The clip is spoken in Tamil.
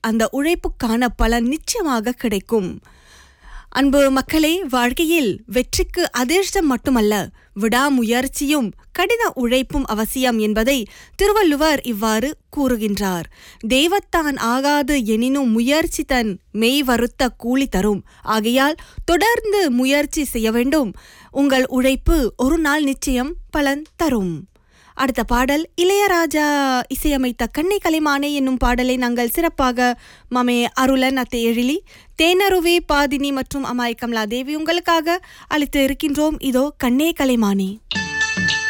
அந்த உழைப்புக்கான பலன் நிச்சயமாக கிடைக்கும் அன்பு மக்களே வாழ்க்கையில் வெற்றிக்கு அதிர்ஷ்டம் மட்டுமல்ல விடாமுயற்சியும் கடின உழைப்பும் அவசியம் என்பதை திருவள்ளுவர் இவ்வாறு கூறுகின்றார் தெய்வத்தான் ஆகாது எனினும் முயற்சி தன் மெய் வருத்த கூலி தரும் ஆகையால் தொடர்ந்து முயற்சி செய்ய வேண்டும் உங்கள் உழைப்பு ஒரு நாள் நிச்சயம் பலன் தரும் அடுத்த பாடல் இளையராஜா இசையமைத்த கண்ணை கலைமானே என்னும் பாடலை நாங்கள் சிறப்பாக மமே அருளன் அத்தை எழிலி தேனருவே பாதினி மற்றும் அமாய் கமலா தேவி உங்களுக்காக அளித்து இருக்கின்றோம் இதோ கண்ணே கலைமானே